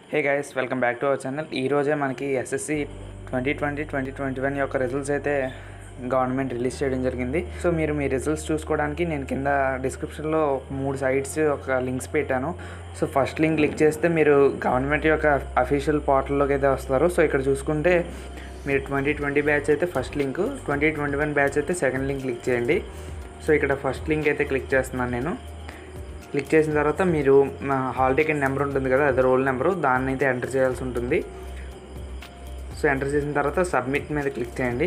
hey guys welcome back to our channel ఈరోజే మనకి SSC twenty twenty twenty twenty one యొక్క results అయితే government release చేయడం జరిగింది సో మీరు మీ రిజల్ట్స్ చూసుకోవడానికి నేను కింద డిస్క్రిప్షన్లో మూడు సైట్స్ ఒక లింక్స్ పెట్టాను సో ఫస్ట్ లింక్ క్లిక్ చేస్తే మీరు గవర్నమెంట్ యొక్క అఫీషియల్ పోర్టల్లోకి అయితే వస్తారు సో ఇక్కడ చూసుకుంటే మీరు ట్వంటీ ట్వంటీ బ్యాచ్ అయితే first link twenty twenty one batch అయితే సెకండ్ లింక్ క్లిక్ చేయండి సో ఇక్కడ ఫస్ట్ లింక్ అయితే క్లిక్ చేస్తున్నాను నేను క్లిక్ చేసిన తర్వాత మీరు మా హాల్ టికెట్ నెంబర్ ఉంటుంది కదా అది రోల్ నెంబరు దాన్ని అయితే ఎంటర్ చేయాల్సి ఉంటుంది సో ఎంటర్ చేసిన తర్వాత సబ్మిట్ మీద క్లిక్ చేయండి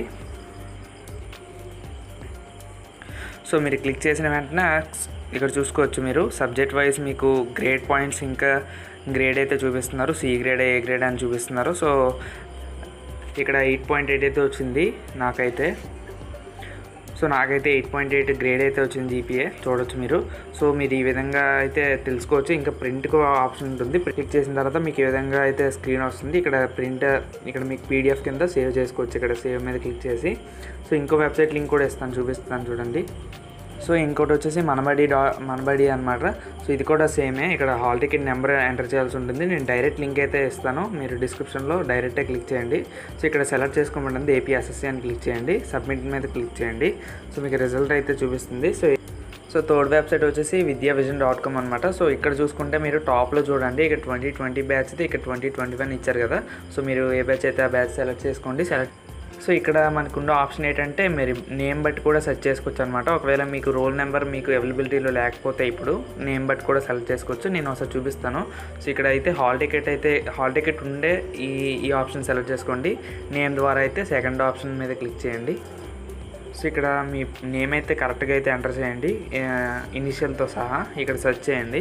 సో మీరు క్లిక్ చేసిన వెంటనే ఇక్కడ చూసుకోవచ్చు మీరు సబ్జెక్ట్ వైజ్ మీకు గ్రేడ్ పాయింట్స్ ఇంకా గ్రేడ్ అయితే చూపిస్తున్నారు సి గ్రేడ్ ఏ గ్రేడ్ అని చూపిస్తున్నారు సో ఇక్కడ ఎయిట్ పాయింట్ ఎయిట్ అయితే వచ్చింది నాకైతే సో నాకైతే ఎయిట్ పాయింట్ ఎయిట్ గ్రేడ్ అయితే వచ్చింది జీపీఏ చూడొచ్చు మీరు సో మీరు ఈ విధంగా అయితే తెలుసుకోవచ్చు ఇంకా ప్రింట్కు ఆప్షన్ ఉంటుంది క్లిక్ చేసిన తర్వాత మీకు ఈ విధంగా అయితే స్క్రీన్ వస్తుంది ఇక్కడ ప్రింట్ ఇక్కడ మీకు పీడిఎఫ్ కింద సేవ్ చేసుకోవచ్చు ఇక్కడ సేవ్ మీద క్లిక్ చేసి సో ఇంకో వెబ్సైట్ లింక్ కూడా ఇస్తాను చూపిస్తాను చూడండి సో ఇంకోటి వచ్చేసి మనబడి డా మనబడి అనమాట సో ఇది కూడా సేమే ఇక్కడ హాల్ టికెట్ నెంబర్ ఎంటర్ చేయాల్సి ఉంటుంది నేను డైరెక్ట్ లింక్ అయితే ఇస్తాను మీరు డిస్క్రిప్షన్లో డైరెక్టే క్లిక్ చేయండి సో ఇక్కడ సెలెక్ట్ చేసుకోమంటుంది ఏపీ ఎస్ఎస్సీ అని క్లిక్ చేయండి సబ్మిట్ మీద క్లిక్ చేయండి సో మీకు రిజల్ట్ అయితే చూపిస్తుంది సో సో థర్డ్ వెబ్సైట్ వచ్చేసి విద్యా విజన్ డాట్ కామ్ అనమాట సో ఇక్కడ చూసుకుంటే మీరు టాప్లో చూడండి ఇక్కడ ట్వంటీ ట్వంటీ బ్యాచ్ అయితే ఇక్కడ ట్వంటీ ట్వంటీ వన్ ఇచ్చారు కదా సో మీరు ఏ బ్యాచ్ అయితే ఆ బ్యాచ్ సెలెక్ట్ చేసుకోండి సెలెక్ట్ సో ఇక్కడ మనకున్న ఆప్షన్ ఏంటంటే మీరు నేమ్ బట్టి కూడా సెర్చ్ చేసుకోవచ్చు అనమాట ఒకవేళ మీకు రోల్ నెంబర్ మీకు అవైలబిలిటీలో లేకపోతే ఇప్పుడు నేమ్ బట్టి కూడా సెలెక్ట్ చేసుకోవచ్చు నేను ఒకసారి చూపిస్తాను సో ఇక్కడ అయితే హాల్ టికెట్ అయితే హాల్ టికెట్ ఉండే ఈ ఈ ఆప్షన్ సెలెక్ట్ చేసుకోండి నేమ్ ద్వారా అయితే సెకండ్ ఆప్షన్ మీద క్లిక్ చేయండి సో ఇక్కడ మీ నేమ్ అయితే కరెక్ట్గా అయితే ఎంటర్ చేయండి ఇనిషియల్తో సహా ఇక్కడ సెర్చ్ చేయండి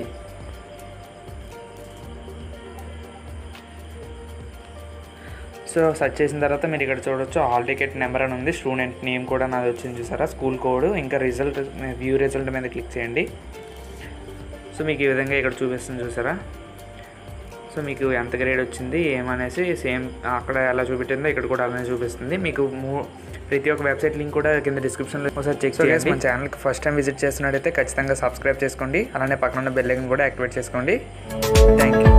సో సెర్చ్ చేసిన తర్వాత మీరు ఇక్కడ చూడొచ్చు హాల్ టికెట్ నెంబర్ అని ఉంది స్టూడెంట్ నేమ్ కూడా నాది వచ్చింది చూసారా స్కూల్ కోడ్ ఇంకా రిజల్ట్ వ్యూ రిజల్ట్ మీద క్లిక్ చేయండి సో మీకు ఈ విధంగా ఇక్కడ చూపిస్తుంది చూసారా సో మీకు ఎంత గ్రేడ్ వచ్చింది ఏమనేసి సేమ్ అక్కడ ఎలా చూపెట్టిందో ఇక్కడ కూడా అలానే చూపిస్తుంది మీకు మూ ప్రతి ఒక్క వెబ్సైట్ లింక్ కూడా కింద డిస్క్రిప్షన్లో ఒకసారి చెక్ చేయండి మన ఛానల్కి ఫస్ట్ టైం విజిట్ చేస్తున్నట్టయితే ఖచ్చితంగా సబ్స్క్రైబ్ చేసుకోండి అలానే పక్కన ఉన్న బెల్ ఐకన్ కూడా యాక్టివేట్ చేసుకోండి థ్యాంక్ యూ